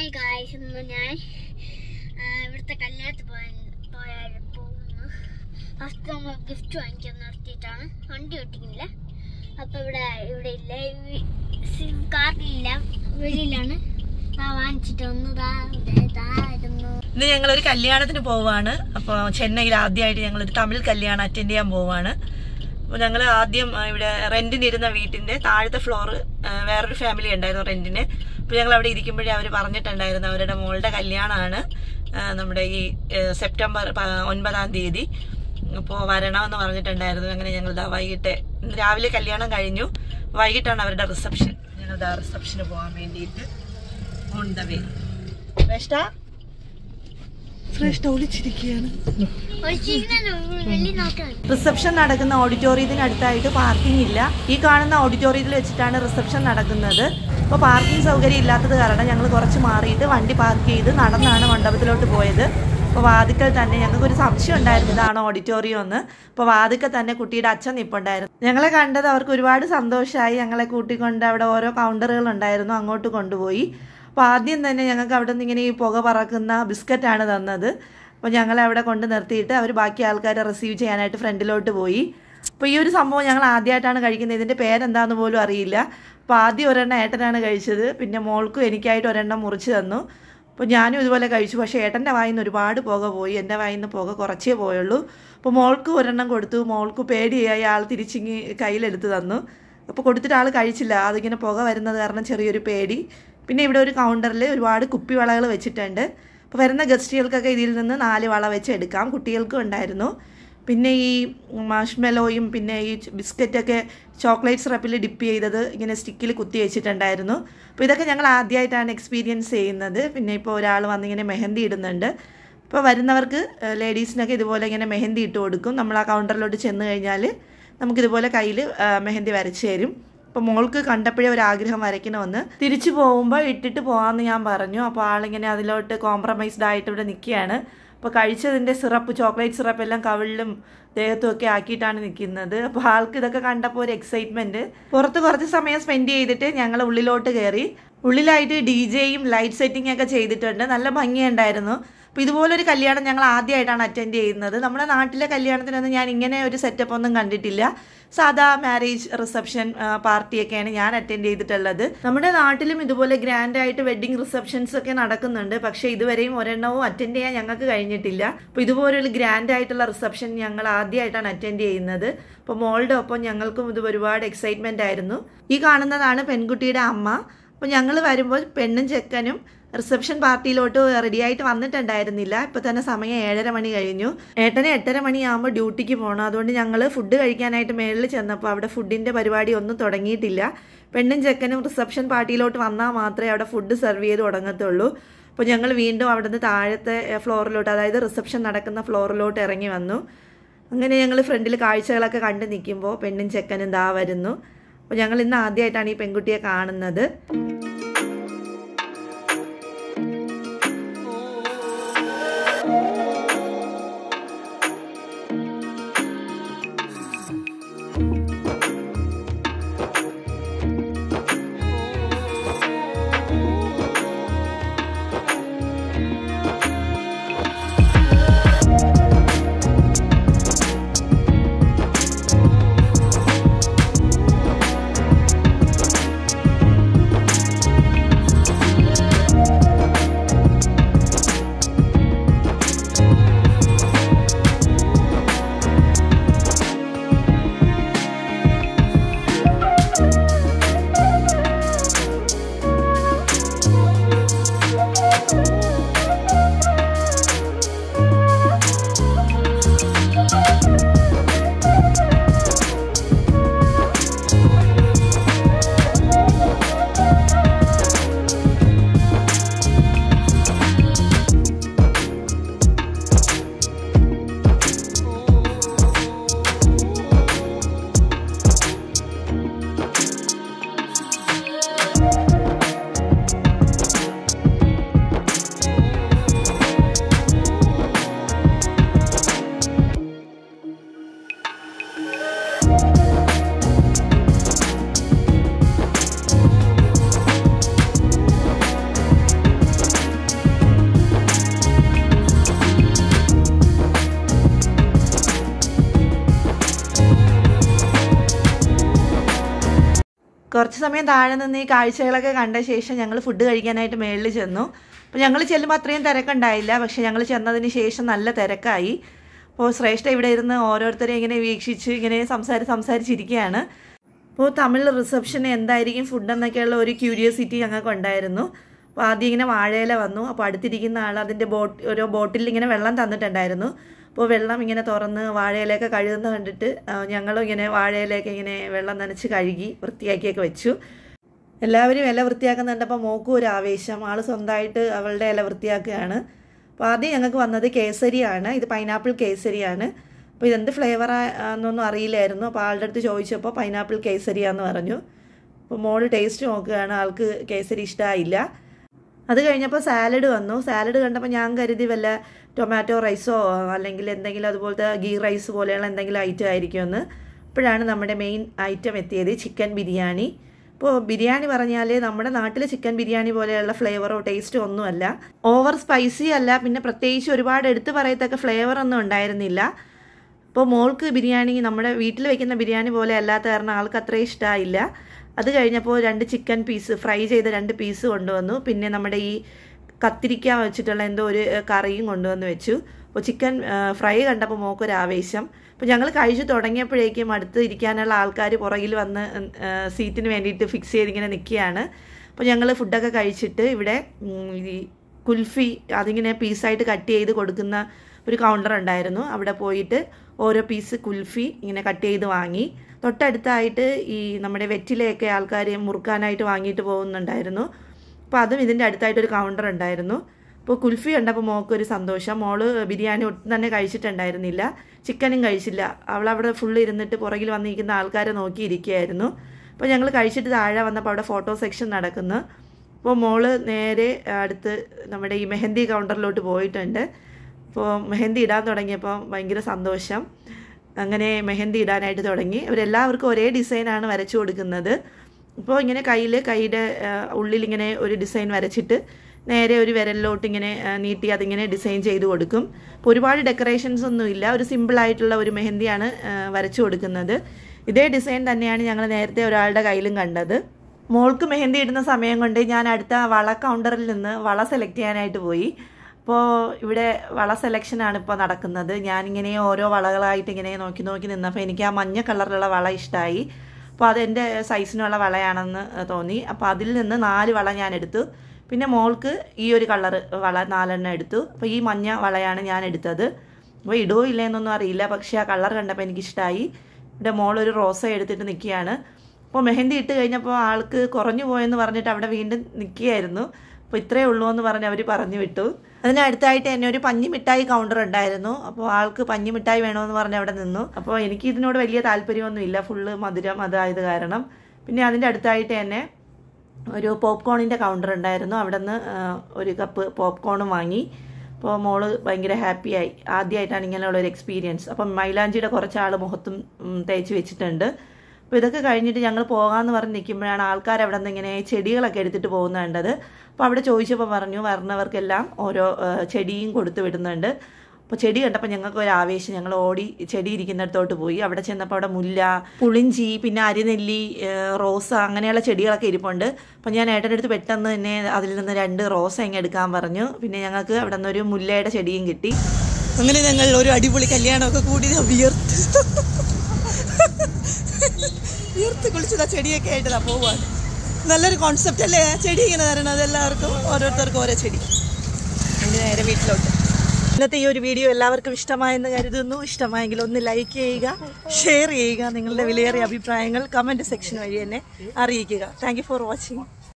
hi guys ഇന്ന് ഞാൻ ആ, ഇവിടുത്തെ കല്യാണത്തിൽ പോയ പോയാൽ പോകുന്നു ഫസ്റ്റ് നമ്മൾ ഗിഫ്റ്റ് വാങ്ങിക്കാൻ നിർത്തിയിട്ടാണ് വണ്ടി ഓട്ടിക്കുന്നില്ല അപ്പൊ ഇവിടെ ഇവിടെ ഇല്ല ഈ സിം കാർഡിലില്ല വെളിയിലാണ് ദാ വാങ്ങിച്ചിട്ട് വന്നു ദാ ഇവിടെ ദാ ഇരുന്നു ഇന്ന് ഞങ്ങൾ ഒരു കല്യാണത്തിന് പോവാണ് അപ്പോൾ ചെന്നൈയിൽ ആദ്യമായിട്ട് ഞങ്ങൾ ഒരു തമിഴ് കല്യാണം അറ്റൻഡ് ചെയ്യാൻ പോവാണ് അപ്പോൾ ഞങ്ങൾ ആദ്യം ആ, ഇവിടെ റെന്റിന് ഇരുന്ന വീട്ടിന്റെ താഴത്തെ ഫ്ലോറ് വേറൊരു ഫാമിലി ഉണ്ടായിരുന്നു റെന്റിന് അപ്പോൾ ഞങ്ങൾ അവിടെ ഇരിക്കുമ്പോഴേ അവർ പറഞ്ഞിട്ടുണ്ടായിരുന്നു അവരുടെ മോളുടെ കല്യാണമാണ് ആ, നമ്മുടെ ഈ ഏ, സെപ്റ്റംബർ പ- ഒൻപതാം തീയതി അപ്പോൾ വരണമെന്ന് പറഞ്ഞിട്ടുണ്ടായിരുന്നു അങ്ങനെ ഞങ്ങൾ ഇതാ വൈകിട്ട് ഇന്ന് രാവിലെ കല്യാണം കഴിഞ്ഞു വൈകിട്ടാണ് അവരുടെ റിസപ്ഷൻ ഞങ്ങൾ ഇതാ റിസപ്ഷന് പോകാൻ വേണ്ടിയിട്ട് ഓൺ ദ വേ ശ്രേഷ്ഠ ശ്രേഷ്ഠ ഒളിച്ചിരിക്കുകയാണ് ഒഴിച്ചിരിക്കുന്ന വെള്ളി നോക്കാൻ റിസപ്ഷൻ നടക്കുന്ന ഓഡിറ്റോറിയത്തിനടുത്തായിട്ട് പാർക്കിംഗ് ഇല്ല ഈ കാണുന്ന ഓഡിറ്റോറിയത്തിൽ വെച്ചിട്ടാണ് റിസപ്ഷൻ നടക്കുന്നത് അപ്പോൾ പാർക്കിംഗ് സൗകര്യം ഇല്ലാത്തത് കാരണം ഞങ്ങൾ കുറച്ച് മാറിയിട്ട് വണ്ടി പാർക്ക് ചെയ്ത് നടന്നാണ് മണ്ഡപത്തിലോട്ട് പോയത് അപ്പോൾ വാതിക്കൽ തന്നെ ഞങ്ങൾക്ക് ഒരു സംശയം ഉണ്ടായിരുന്നു ഇതാണ് ഓഡിറ്റോറിയം എന്ന് അപ്പോൾ വാതിക്കൽ തന്നെ കുട്ടിയുടെ അച്ഛൻ നിൽപ്പുണ്ടായിരുന്നു ഞങ്ങളെ കണ്ടത് അവർക്ക് ഒരുപാട് സന്തോഷമായി ഞങ്ങളെ കൂട്ടിക്കൊണ്ട് അവിടെ ഓരോ കൗണ്ടറുകൾ ഉണ്ടായിരുന്നു അങ്ങോട്ട് കൊണ്ടുപോയി അപ്പോൾ ആദ്യം തന്നെ ഞങ്ങൾക്ക് അവിടെ നിന്ന് ഇങ്ങനെ ഈ പുക പറക്കുന്ന ബിസ്ക്കറ്റാണ് തന്നത് അപ്പോൾ ഞങ്ങളെ അവിടെ കൊണ്ട് നിർത്തിയിട്ട് അവർ ബാക്കി ആൾക്കാരെ റിസീവ് ചെയ്യാനായിട്ട് ഫ്രണ്ടിലോട്ട് പോയി അപ്പോൾ ഈ ഒരു സംഭവം ഞങ്ങൾ ആദ്യമായിട്ടാണ് കഴിക്കുന്നത് ഇതിൻ്റെ പേരെന്താണെന്ന് പോലും അറിയില്ല അപ്പോൾ ആദ്യം ഒരെണ്ണം ഏട്ടനാണ് കഴിച്ചത് പിന്നെ മോൾക്കും എനിക്കായിട്ട് ഒരെണ്ണം മുറിച്ച് തന്നു അപ്പോൾ ഞാനും ഇതുപോലെ കഴിച്ചു പക്ഷേ ഏട്ടൻ്റെ വായിൽ നിന്ന് ഒരുപാട് പുക പോയി എൻ്റെ വായിൽ നിന്ന് പുക കുറച്ചേ പോയുള്ളൂ അപ്പോൾ മോൾക്ക് ഒരെണ്ണം കൊടുത്തു മോൾക്ക് പേടിയായി ആൾ തിരിച്ചിങ്ങി കയ്യിലെടുത്ത് തന്നു അപ്പോൾ കൊടുത്തിട്ട് ആൾ കഴിച്ചില്ല അതിങ്ങനെ പുക വരുന്നത് കാരണം ചെറിയൊരു പേടി പിന്നെ ഇവിടെ ഒരു കൗണ്ടറിൽ ഒരുപാട് കുപ്പിവളകൾ വെച്ചിട്ടുണ്ട് അപ്പോൾ വരുന്ന ഗസ്റ്റുകൾക്കൊക്കെ ഇതിൽ നിന്ന് നാല് വള വെച്ച് എടുക്കാം കുട്ടികൾക്കും ഉണ്ടായിരുന്നു പിന്നെ ഈ മാഷ്മെലോയും പിന്നെ ഈ ബിസ്ക്കറ്റൊക്കെ ചോക്ലേറ്റ് സിറപ്പിൽ ഡിപ്പ് ചെയ്തത് ഇങ്ങനെ സ്റ്റിക്കിൽ കുത്തി വെച്ചിട്ടുണ്ടായിരുന്നു അപ്പോൾ ഇതൊക്കെ ഞങ്ങൾ ആദ്യമായിട്ടാണ് എക്സ്പീരിയൻസ് ചെയ്യുന്നത് പിന്നെ ഇപ്പോൾ ഒരാൾ വന്നിങ്ങനെ മെഹന്തി ഇടുന്നുണ്ട് ഇപ്പോൾ വരുന്നവർക്ക് ലേഡീസിനൊക്കെ ഇതുപോലെ ഇങ്ങനെ മെഹന്തി ഇട്ട് കൊടുക്കും നമ്മൾ ആ കൗണ്ടറിലോട്ട് ചെന്ന് കഴിഞ്ഞാൽ നമുക്കിതുപോലെ കയ്യിൽ മെഹന്തി വരച്ച് തരും അപ്പോൾ മോൾക്ക് കണ്ടപ്പോഴേ ഒരു ആഗ്രഹം വരയ്ക്കണമെന്ന് തിരിച്ചു പോകുമ്പോൾ ഇട്ടിട്ട് പോകാമെന്ന് ഞാൻ പറഞ്ഞു അപ്പോൾ ആളിങ്ങനെ അതിലോട്ട് കോംപ്രമൈസ്ഡ് ആയിട്ട് ഇവിടെ നിൽക്കുകയാണ് അപ്പോൾ കഴിച്ചതിൻ്റെ സിറപ്പ് ചോക്ലേറ്റ് സിറപ്പ് എല്ലാം കവിളിലും ദേഹത്തും ഒക്കെ ആക്കിയിട്ടാണ് നിൽക്കുന്നത് അപ്പോൾ ആൾക്ക് ഇതൊക്കെ കണ്ടപ്പോൾ ഒരു എക്സൈറ്റ്മെൻറ്റ് പുറത്ത് കുറച്ച് സമയം സ്പെൻഡ് ചെയ്തിട്ട് ഞങ്ങൾ ഉള്ളിലോട്ട് കയറി ഉള്ളിലായിട്ട് ഡി ജെയും ലൈറ്റ് സെറ്റിംഗ് ഒക്കെ ചെയ്തിട്ടുണ്ട് നല്ല ഭംഗിയുണ്ടായിരുന്നു അപ്പോൾ ഇതുപോലൊരു കല്യാണം ഞങ്ങൾ ആദ്യമായിട്ടാണ് അറ്റൻഡ് ചെയ്യുന്നത് നമ്മുടെ നാട്ടിലെ കല്യാണത്തിനൊന്നും ഞാൻ ഇങ്ങനെ ഒരു സെറ്റപ്പ് ഒന്നും കണ്ടിട്ടില്ല സാധാ മാരേജ് റിസപ്ഷൻ പാർട്ടിയൊക്കെയാണ് ഞാൻ അറ്റൻഡ് ചെയ്തിട്ടുള്ളത് നമ്മുടെ നാട്ടിലും ഇതുപോലെ ഗ്രാൻഡ് ആയിട്ട് വെഡിങ് റിസപ്ഷൻസ് ഒക്കെ നടക്കുന്നുണ്ട് പക്ഷേ ഇതുവരെയും ഒരെണ്ണവും അറ്റൻഡ് ചെയ്യാൻ ഞങ്ങൾക്ക് കഴിഞ്ഞിട്ടില്ല അപ്പോൾ ഇതുപോലൊരു ഗ്രാൻഡ് ആയിട്ടുള്ള റിസപ്ഷൻ ഞങ്ങൾ ആദ്യമായിട്ടാണ് അറ്റൻഡ് ചെയ്യുന്നത് അപ്പോൾ മോളുടെ ഒപ്പം ഞങ്ങൾക്കും ഇത് ഒരുപാട് എക്സൈറ്റ്മെന്റ് ആയിരുന്നു ഈ കാണുന്നതാണ് പെൺകുട്ടിയുടെ അമ്മ അപ്പോൾ ഞങ്ങൾ വരുമ്പോൾ പെണ്ണും ചെക്കനും റിസപ്ഷൻ പാർട്ടിയിലോട്ട് റെഡി ആയിട്ട് വന്നിട്ടുണ്ടായിരുന്നില്ല ഇപ്പൊ തന്നെ സമയം ഏഴര മണി കഴിഞ്ഞു ഏട്ടന് എട്ടര മണിയാകുമ്പോൾ ഡ്യൂട്ടിക്ക് പോകണം അതുകൊണ്ട് ഞങ്ങൾ ഫുഡ് കഴിക്കാനായിട്ട് മേളിൽ ചെന്നപ്പോൾ അവിടെ ഫുഡിന്റെ പരിപാടി ഒന്നും തുടങ്ങിയിട്ടില്ല പെണ്ണും ചെക്കനും റിസപ്ഷൻ പാർട്ടിയിലോട്ട് വന്നാൽ മാത്രമേ അവിടെ ഫുഡ് സെർവ് ചെയ്ത് തുടങ്ങത്തുള്ളൂ അപ്പോൾ ഞങ്ങൾ വീണ്ടും അവിടുന്ന് താഴത്തെ ഫ്ലോറിലോട്ട് അതായത് റിസപ്ഷൻ നടക്കുന്ന ഫ്ലോറിലോട്ട് ഇറങ്ങി വന്നു അങ്ങനെ ഞങ്ങൾ ഫ്രണ്ടിൽ കാഴ്ചകളൊക്കെ കണ്ട് നിൽക്കുമ്പോൾ പെണ്ണും ചെക്കനും ദാ വരുന്നു അപ്പോൾ ഞങ്ങൾ ഇന്ന് ആദ്യമായിട്ടാണ് ഈ പെൺകുട്ടിയെ കാണുന്നത് കുറച്ച് സമയം താഴെ നിന്ന് ഈ കാഴ്ചകളൊക്കെ കണ്ട ശേഷം ഞങ്ങൾ ഫുഡ് കഴിക്കാനായിട്ട് മേളിൽ ചെന്നു അപ്പോൾ ഞങ്ങൾ ചെല്ലുമ്പോൾ അത്രയും തിരക്കുണ്ടായില്ല പക്ഷെ ഞങ്ങൾ ചെന്നതിന് ശേഷം നല്ല തിരക്കായി അപ്പോൾ ശ്രേഷ്ഠ ഇവിടെ ഇരുന്ന് ഓരോരുത്തരെ ഇങ്ങനെ വീക്ഷിച്ച് ഇങ്ങനെ സംസാരി സംസാരിച്ചിരിക്കുകയാണ് അപ്പോൾ തമിഴ് റിസപ്ഷന് എന്തായിരിക്കും ഫുഡ് എന്നൊക്കെയുള്ള ഒരു ക്യൂരിയോസിറ്റി ഞങ്ങൾക്ക് ഉണ്ടായിരുന്നു അപ്പോൾ ആദ്യം ഇങ്ങനെ വാഴയില വന്നു അപ്പോൾ അടുത്തിരിക്കുന്ന ആൾ അതിൻ്റെ ബോട്ട് ഓരോ ബോട്ടിൽ ഇങ്ങനെ വെള്ളം തന്നിട്ടുണ്ടായിരുന്നു അപ്പോൾ വെള്ളം ഇങ്ങനെ തുറന്ന് വാഴയിലയൊക്കെ കഴുകുന്ന കണ്ടിട്ട് ആ, ഞങ്ങളും ഇങ്ങനെ വാഴയിലയൊക്കെ ഇങ്ങനെ വെള്ളം നനച്ച് കഴുകി വൃത്തിയാക്കിയൊക്കെ വെച്ചു എല്ലാവരും ഇല വൃത്തിയാക്കുന്ന കണ്ടപ്പോൾ മോക്കും ഒരു ആവേശം ആൾ സ്വന്തമായിട്ട് അവളുടെ ഇല വൃത്തിയാക്കുകയാണ് അപ്പോൾ ആദ്യം ഞങ്ങൾക്ക് വന്നത് കേസരിയാണ് ഇത് പൈനാപ്പിൾ കേസരിയാണ് അപ്പോൾ ഇതെന്ത് ഫ്ലേവർ ആണെന്നൊന്നും അറിയില്ലായിരുന്നു അപ്പോൾ ആളുടെ അടുത്ത് ചോദിച്ചപ്പോൾ പൈനാപ്പിൾ കേസരിയാന്ന് പറഞ്ഞു അപ്പോൾ മോള് ടേസ്റ്റ് നോക്കുകയാണ് ആൾക്ക് കേസരി ഇഷ്ടമായില്ല അത് കഴിഞ്ഞപ്പോൾ സാലഡ് വന്നു സാലഡ് കണ്ടപ്പോൾ ഞാൻ കരുതി വല്ല ടൊമാറ്റോ റൈസോ അല്ലെങ്കിൽ എന്തെങ്കിലും അതുപോലത്തെ ഗീ റൈസ് പോലെയുള്ള എന്തെങ്കിലും ഐറ്റം ആയിരിക്കുമെന്ന് അപ്പോഴാണ് നമ്മുടെ മെയിൻ ഐറ്റം എത്തിയത് ചിക്കൻ ബിരിയാണി ഇപ്പോൾ ബിരിയാണി പറഞ്ഞാൽ നമ്മുടെ നാട്ടിലെ ചിക്കൻ ബിരിയാണി പോലെയുള്ള ഫ്ലേവറോ ടേസ്റ്റോ ഒന്നുമല്ല ഓവർ സ്പൈസി അല്ല പിന്നെ പ്രത്യേകിച്ച് ഒരുപാട് എടുത്തു പറയത്തക്ക ഫ്ലേവർ ഒന്നും ഉണ്ടായിരുന്നില്ല ഇപ്പോൾ മോൾക്ക് ബിരിയാണി നമ്മുടെ വീട്ടിൽ വെക്കുന്ന ബിരിയാണി പോലെ അല്ലാത്ത കാരണം ആൾക്ക് അത്രയും ഇഷ്ടമായില്ല അത് കഴിഞ്ഞപ്പോൾ രണ്ട് ചിക്കൻ പീസ് ഫ്രൈ ചെയ്ത രണ്ട് പീസ് കൊണ്ടുവന്നു പിന്നെ നമ്മുടെ ഈ കത്തിരിക്ക വെച്ചിട്ടുള്ള എന്തോ ഒരു ഏഹ്, കറിയും കൊണ്ടുവന്ന് വെച്ചു അപ്പോൾ ചിക്കൻ ഫ്രൈ കണ്ടപ്പോൾ മോക്കൊരു ആവേശം അപ്പോൾ ഞങ്ങൾ കഴിച്ചു തുടങ്ങിയപ്പോഴേക്കും അടുത്ത് ഇരിക്കാനുള്ള ആൾക്കാർ പുറകിൽ വന്ന് ഏഹ്, സീറ്റിന് വേണ്ടിയിട്ട് ഫിക്സ് ചെയ്തിങ്ങനെ നിൽക്കുകയാണ് അപ്പോൾ ഞങ്ങൾ ഫുഡൊക്കെ കഴിച്ചിട്ട് ഇവിടെ ഉം, ഈ കുൽഫി അതിങ്ങനെ പീസായിട്ട് കട്ട് ചെയ്ത് കൊടുക്കുന്ന ഒരു കൗണ്ടർ ഉണ്ടായിരുന്നു അവിടെ പോയിട്ട് ഓരോ പീസ് കുൽഫി ഇങ്ങനെ കട്ട് ചെയ്ത് വാങ്ങി തൊട്ടടുത്തായിട്ട് ഈ നമ്മുടെ വെറ്റിലയൊക്കെ ആൾക്കാർ മുറുക്കാനായിട്ട് വാങ്ങിയിട്ട് പോകുന്നുണ്ടായിരുന്നു അപ്പോൾ അതും ഇതിൻ്റെ അടുത്തായിട്ടൊരു കൗണ്ടർ ഉണ്ടായിരുന്നു അപ്പോൾ കുൽഫി കണ്ടപ്പോൾ മോക്കൊരു സന്തോഷം മോള് ബിരിയാണി ഒട്ടും തന്നെ കഴിച്ചിട്ടുണ്ടായിരുന്നില്ല ചിക്കനും കഴിച്ചില്ല അവളവിടെ ഫുള്ള് ഇരുന്നിട്ട് പുറകിൽ വന്നിരിക്കുന്ന ആൾക്കാരെ നോക്കിയിരിക്കുകയായിരുന്നു അപ്പോൾ ഞങ്ങൾ കഴിച്ചിട്ട് താഴെ വന്നപ്പോൾ അവിടെ ഫോട്ടോ സെക്ഷൻ നടക്കുന്നു അപ്പോൾ മോള് നേരെ അടുത്ത് നമ്മുടെ ഈ മെഹന്തി കൗണ്ടറിലോട്ട് പോയിട്ടുണ്ട് അപ്പോൾ മെഹന്തി ഇടാൻ തുടങ്ങിയപ്പോൾ ഭയങ്കര സന്തോഷം അങ്ങനെ മെഹന്തി ഇടാനായിട്ട് തുടങ്ങി അവരെല്ലാവർക്കും ഒരേ ഡിസൈനാണ് വരച്ചു കൊടുക്കുന്നത് അപ്പോൾ ഇങ്ങനെ കയ്യിൽ കൈയുടെ ആ, ഉള്ളിൽ ഇങ്ങനെ ഒരു ഡിസൈൻ വരച്ചിട്ട് നേരെ ഒരു വിരലിലോട്ട് ഇങ്ങനെ ആ, നീട്ടി അതിങ്ങനെ ഡിസൈൻ ചെയ്ത് കൊടുക്കും അപ്പോൾ ഒരുപാട് ഡെക്കറേഷൻസ് ഒന്നും ഇല്ല ഒരു സിമ്പിളായിട്ടുള്ള ഒരു മെഹന്തിയാണ് ആ, വരച്ചു കൊടുക്കുന്നത് ഇതേ ഡിസൈൻ തന്നെയാണ് ഞങ്ങൾ നേരത്തെ ഒരാളുടെ കയ്യിലും കണ്ടത് മോൾക്ക് മെഹന്തി ഇടുന്ന സമയം കൊണ്ട് ഞാൻ അടുത്ത വള കൗണ്ടറിൽ നിന്ന് വള സെലക്ട് ചെയ്യാനായിട്ട് പോയി അപ്പോൾ ഇവിടെ വള സെലക്ഷനാണ് ഇപ്പോൾ നടക്കുന്നത് ഞാനിങ്ങനെ ഓരോ വളകളായിട്ട് ഇങ്ങനെ നോക്കി നോക്കി നിന്നപ്പോൾ എനിക്ക് ആ മഞ്ഞ കളറിലുള്ള വള ഇഷ്ടമായി അപ്പോൾ അത് എൻ്റെ സൈസിനുള്ള വളയാണെന്ന് തോന്നി അപ്പോൾ അതിൽ നിന്ന് നാല് വള ഞാൻ എടുത്തു പിന്നെ മോൾക്ക് ഈ ഒരു കളർ വള നാലെണ്ണം എടുത്തു അപ്പോൾ ഈ മഞ്ഞ വളയാണ് ഞാൻ എടുത്തത് അപ്പോൾ ഇടുവോ ഇല്ലേന്നൊന്നും അറിയില്ല പക്ഷേ ആ കളർ കണ്ടപ്പോൾ എനിക്കിഷ്ടമായി ഇവിടെ മോളൊരു റോസ എടുത്തിട്ട് നിൽക്കുകയാണ് അപ്പോൾ മെഹന്തി ഇട്ട് കഴിഞ്ഞപ്പോൾ ആൾക്ക് കുറഞ്ഞു പോയെന്ന് പറഞ്ഞിട്ട് അവിടെ വീണ്ടും നിൽക്കുകയായിരുന്നു അപ്പോൾ ഇത്രയേ ഉള്ളൂ എന്ന് പറഞ്ഞ് അവർ പറഞ്ഞു വിട്ടു അതിനടുത്തായിട്ട് എന്നെ ഒരു പഞ്ഞി മിഠായി കൗണ്ടർ ഉണ്ടായിരുന്നു അപ്പോൾ ആൾക്ക് പഞ്ഞി മിഠായി വേണമെന്ന് പറഞ്ഞ് അവിടെ നിന്നു അപ്പോൾ എനിക്ക് ഇതിനോട് വലിയ താല്പര്യമൊന്നുമില്ല ഫുള്ള് മധുരം അതായത് കാരണം പിന്നെ അതിൻ്റെ അടുത്തായിട്ട് തന്നെ ഒരു പോപ്കോണിൻ്റെ കൗണ്ടർ ഉണ്ടായിരുന്നു അവിടെ നിന്ന് ഒരു കപ്പ് പോപ്കോണും വാങ്ങി അപ്പോൾ മോള് ഭയങ്കര ഹാപ്പിയായി ആദ്യമായിട്ടാണ് ഇങ്ങനെയുള്ള ഒരു എക്സ്പീരിയൻസ് അപ്പം മൈലാഞ്ചിയുടെ കുറച്ച് ആൾ മുഖത്തും ഉം, തേച്ച് വെച്ചിട്ടുണ്ട് അപ്പോൾ ഇതൊക്കെ കഴിഞ്ഞിട്ട് ഞങ്ങൾ പോകാമെന്ന് പറഞ്ഞ് നിൽക്കുമ്പോഴാണ് ആൾക്കാർ അവിടെ നിന്ന് ഇങ്ങനെ ചെടികളൊക്കെ എടുത്തിട്ട് പോകുന്നത് കണ്ടത് അപ്പോൾ അവിടെ ചോദിച്ചപ്പോൾ പറഞ്ഞു വരണവർക്കെല്ലാം ഓരോ ആ, ചെടിയും കൊടുത്തു വിടുന്നുണ്ട് അപ്പോൾ ചെടി കണ്ടപ്പോൾ ഞങ്ങൾക്ക് ഒരു ആവേശം ഞങ്ങൾ ഓടി ചെടി ഇരിക്കുന്നിടത്തോട്ട് പോയി അവിടെ ചെന്നപ്പോൾ അവിടെ മുല്ല പുളിഞ്ചി പിന്നെ അരിനെല്ലി ഏഹ് റോസ അങ്ങനെയുള്ള ചെടികളൊക്കെ ഇരിപ്പുണ്ട് അപ്പോൾ ഞാൻ ഏട്ടൻ്റെ അടുത്ത് പെട്ടെന്ന് തന്നെ അതിൽ നിന്ന് രണ്ട് റോസ ഇങ്ങ് എടുക്കാൻ പറഞ്ഞു പിന്നെ ഞങ്ങൾക്ക് അവിടെ നിന്ന് ഒരു മുല്ലയുടെ ചെടിയും കിട്ടി അങ്ങനെ ഞങ്ങൾ ഒരു അടിപൊളി കല്യാണമൊക്കെ കൂടി വിയർത്ത് വിയർത്ത് കുളിച്ചതാ ചെടിയൊക്കെ ആയിട്ട് ദാ പോവാണ് നല്ലൊരു കോൺസെപ്റ്റ് അല്ലേ ചെടി ഇങ്ങനെ തരണത് എല്ലാവർക്കും ഓരോരുത്തർക്കും ഓരോ ചെടി ഇനി നേരെ വീട്ടിലോട്ട് ഇന്നത്തെ ഈ ഒരു വീഡിയോ എല്ലാവർക്കും ഇഷ്ടമായെന്ന് കരുതുന്നു ഇഷ്ടമായെങ്കിൽ ഒന്ന് ലൈക്ക് ചെയ്യുക ഷെയർ ചെയ്യുക നിങ്ങളുടെ വിലയേറിയ അഭിപ്രായങ്ങൾ കമൻറ്റ് സെക്ഷൻ വഴി എന്നെ അറിയിക്കുക താങ്ക് ഫോർ വാച്ചിങ്